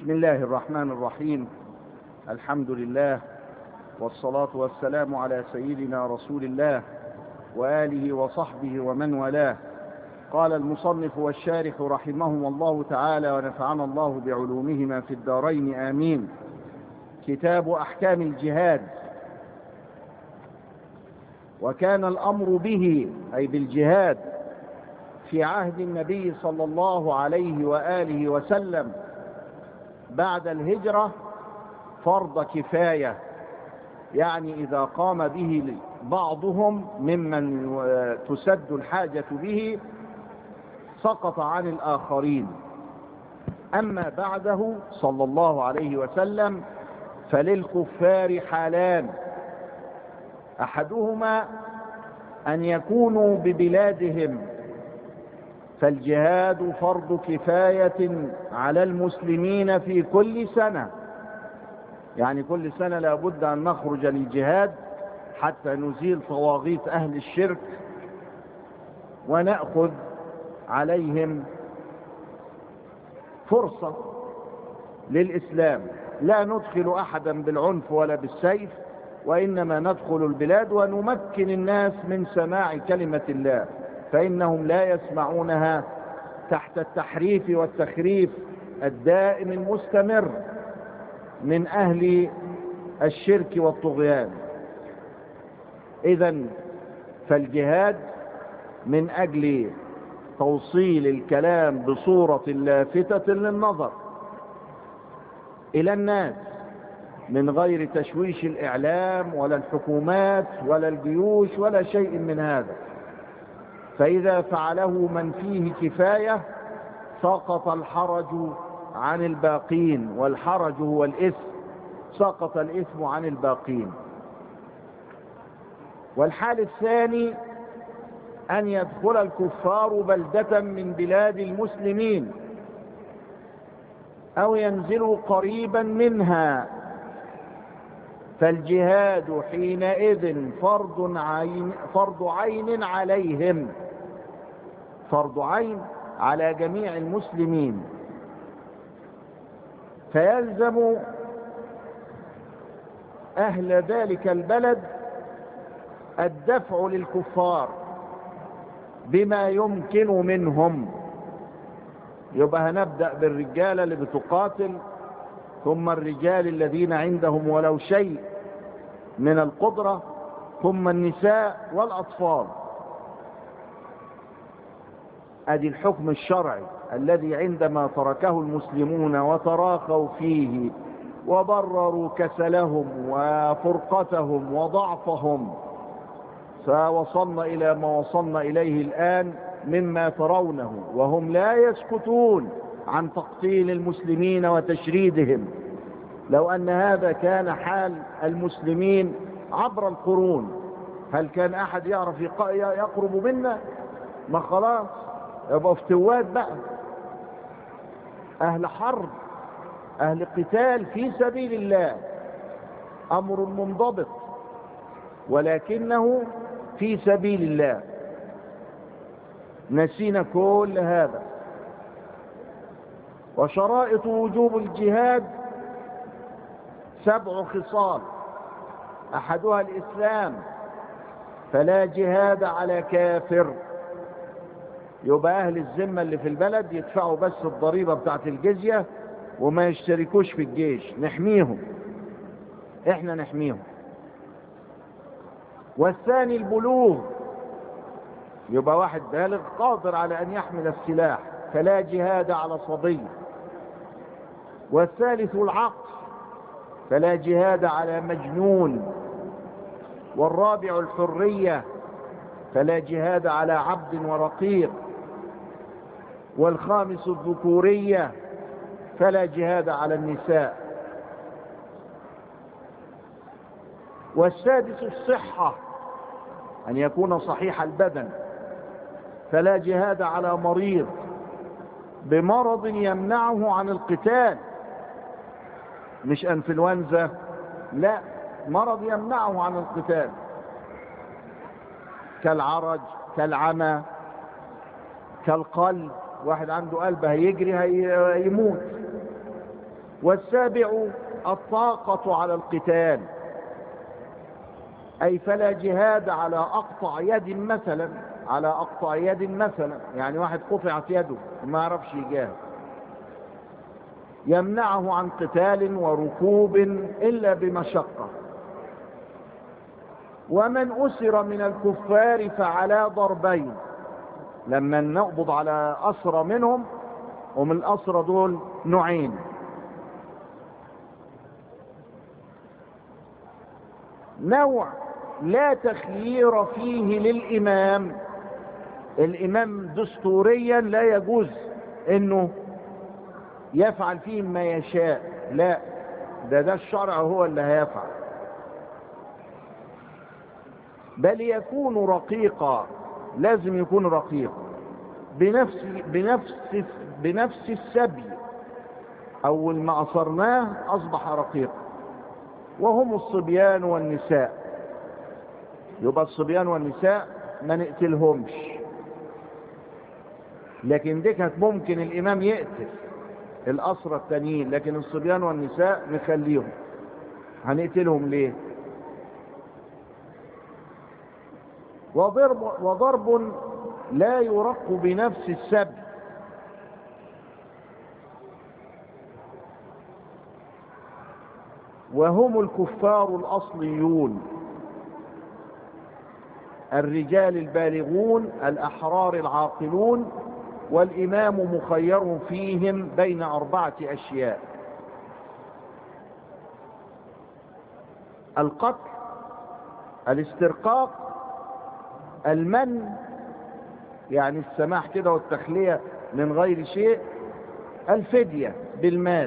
بسم الله الرحمن الرحيم الحمد لله والصلاة والسلام على سيدنا رسول الله وآله وصحبه ومن والاه قال المصنف والشارح رحمهم الله تعالى ونفعنا الله بعلومهما في الدارين آمين كتاب أحكام الجهاد وكان الأمر به أي بالجهاد في عهد النبي صلى الله عليه وآله وسلم بعد الهجرة فرض كفاية يعني إذا قام به بعضهم ممن تسد الحاجة به سقط عن الآخرين أما بعده صلى الله عليه وسلم فللكفار حالان أحدهما أن يكونوا ببلادهم فالجهاد فرض كفاية على المسلمين في كل سنة يعني كل سنة لابد أن نخرج للجهاد حتى نزيل طواغيت أهل الشرك ونأخذ عليهم فرصة للإسلام لا ندخل أحدا بالعنف ولا بالسيف وإنما ندخل البلاد ونمكن الناس من سماع كلمة الله فإنهم لا يسمعونها تحت التحريف والتخريف الدائم المستمر من أهل الشرك والطغيان إذا فالجهاد من أجل توصيل الكلام بصورة لافتة للنظر إلى الناس من غير تشويش الإعلام ولا الحكومات ولا الجيوش ولا شيء من هذا فإذا فعله من فيه كفاية سقط الحرج عن الباقين والحرج هو الإثم سقط الإثم عن الباقين والحال الثاني أن يدخل الكفار بلدة من بلاد المسلمين أو ينزلوا قريبا منها فالجهاد حينئذ فرض عين, فرض عين عليهم فرض عين على جميع المسلمين فيلزم أهل ذلك البلد الدفع للكفار بما يمكن منهم يبقى هنبدأ بالرجال اللي بتقاتل ثم الرجال الذين عندهم ولو شيء من القدرة ثم النساء والأطفال ادي الحكم الشرعي الذي عندما تركه المسلمون وتراخوا فيه وبرروا كسلهم وفرقتهم وضعفهم فوصلنا إلى ما وصلنا إليه الآن مما ترونه وهم لا يسكتون عن تقتيل المسلمين وتشريدهم لو أن هذا كان حال المسلمين عبر القرون هل كان أحد يعرف يقرب منا ما خلاص يبقى افتوات بقى أهل حرب أهل قتال في سبيل الله أمر منضبط ولكنه في سبيل الله نسينا كل هذا وشرائط وجوب الجهاد سبع خصال أحدها الإسلام فلا جهاد على كافر يبقى أهل الذمة اللي في البلد يدفعوا بس الضريبة بتاعت الجزية وما يشتركوش في الجيش نحميهم احنا نحميهم والثاني البلوغ يبقى واحد بالغ قادر على أن يحمل السلاح فلا جهاد على صبي والثالث العقل فلا جهاد على مجنون والرابع الحرية فلا جهاد على عبد ورقيق والخامس الذكورية فلا جهاد على النساء والسادس الصحة أن يكون صحيح البدن فلا جهاد على مريض بمرض يمنعه عن القتال مش انفلونزا لا مرض يمنعه عن القتال كالعرج كالعمى كالقلب واحد عنده قلب هيجري هيموت والسابع الطاقة على القتال أي فلا جهاد على أقطع يد مثلا على أقطع يد مثلا يعني واحد قطعت يده وما يعرفش يجاهد يمنعه عن قتال وركوب إلا بمشقة ومن أسر من الكفار فعلى ضربين لما نقبض على أسرى منهم ومن الأسرى دول نوعين نوع لا تخيير فيه للإمام الإمام دستوريا لا يجوز أنه يفعل فيه ما يشاء لا ده ده الشرع هو اللي هيفعل بل يكون رقيقا لازم يكون رقيق بنفس بنفس بنفس السبي اول ما اصرناه اصبح رقيقا وهم الصبيان والنساء يبقى الصبيان والنساء ما نقتلهمش لكن دي كانت ممكن الامام يقتل الاسرى التانيين لكن الصبيان والنساء نخليهم هنقتلهم ليه وضرب, وضرب لا يرق بنفس السبب وهم الكفار الأصليون الرجال البالغون الأحرار العاقلون والإمام مخير فيهم بين أربعة أشياء القتل الاسترقاق المن يعني السماح كده والتخلية من غير شيء الفدية بالمال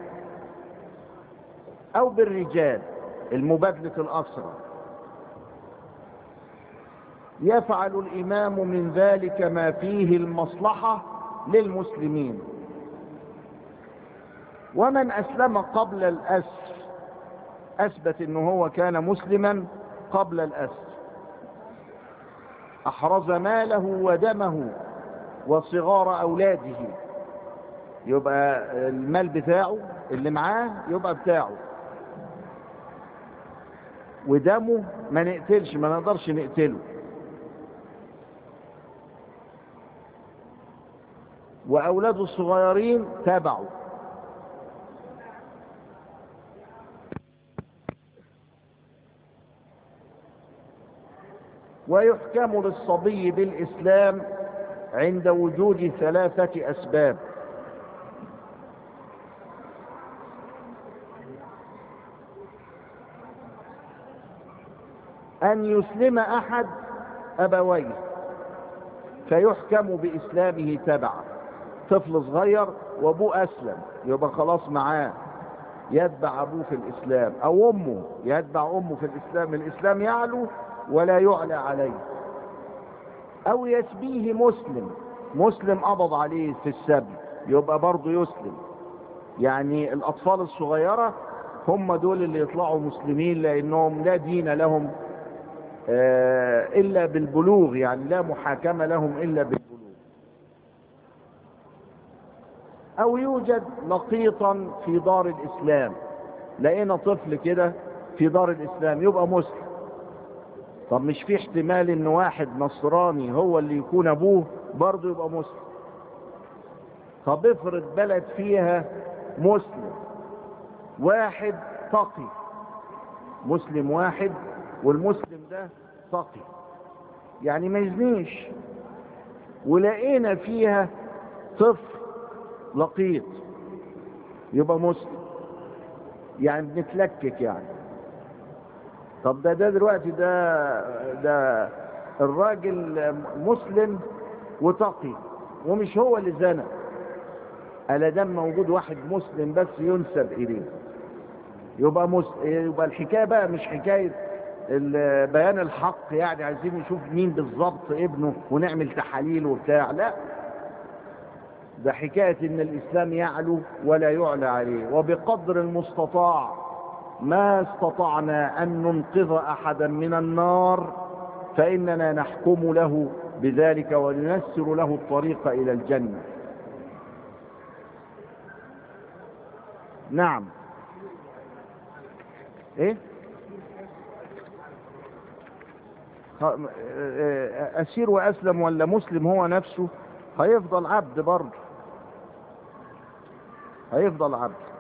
او بالرجال المبادلة الاسرى يفعل الامام من ذلك ما فيه المصلحة للمسلمين ومن اسلم قبل الاسر اثبت انه هو كان مسلما قبل الاسر احرز ماله ودمه وصغار اولاده يبقى المال بتاعه اللي معاه يبقى بتاعه ودمه ما نقتلش ما نقدرش نقتله واولاده الصغيرين تبعه ويحكم للصبي بالإسلام عند وجود ثلاثة أسباب أن يسلم أحد أبويه فيحكم بإسلامه تبعا طفل صغير وأبوه أسلم يبقى خلاص معاه يتبع أبوه في الإسلام أو أمه يتبع أمه في الإسلام الإسلام يعلو ولا يعلى عليه او يسبيه مسلم مسلم قبض عليه في السبي يبقى برضه يسلم يعني الاطفال الصغيرة هم دول اللي يطلعوا مسلمين لانهم لا دين لهم آه الا بالبلوغ يعني لا محاكمة لهم الا بالبلوغ او يوجد لقيطا في دار الاسلام لقينا طفل كده في دار الاسلام يبقى مسلم طب مش في احتمال ان واحد نصراني هو اللي يكون ابوه برضه يبقى مسلم طب افرض بلد فيها مسلم واحد تقي مسلم واحد والمسلم ده تقي يعني ما يزنيش ولقينا فيها طفل لقيط يبقى مسلم يعني بنتلكك يعني طب ده ده دلوقتي ده ده الراجل مسلم وتقي ومش هو اللي زنى ألا دام موجود واحد مسلم بس ينسب إليه يبقى مس... يبقى الحكاية بقى مش حكاية بيان الحق يعني عايزين نشوف مين بالظبط ابنه ونعمل تحاليل وبتاع لا ده حكاية ان الاسلام يعلو ولا يعلى عليه وبقدر المستطاع ما استطعنا ان ننقذ احدا من النار فاننا نحكم له بذلك ونيسر له الطريق الى الجنة نعم ايه خ- آه، اسير واسلم ولا مسلم هو نفسه هيفضل عبد برضه هيفضل عبد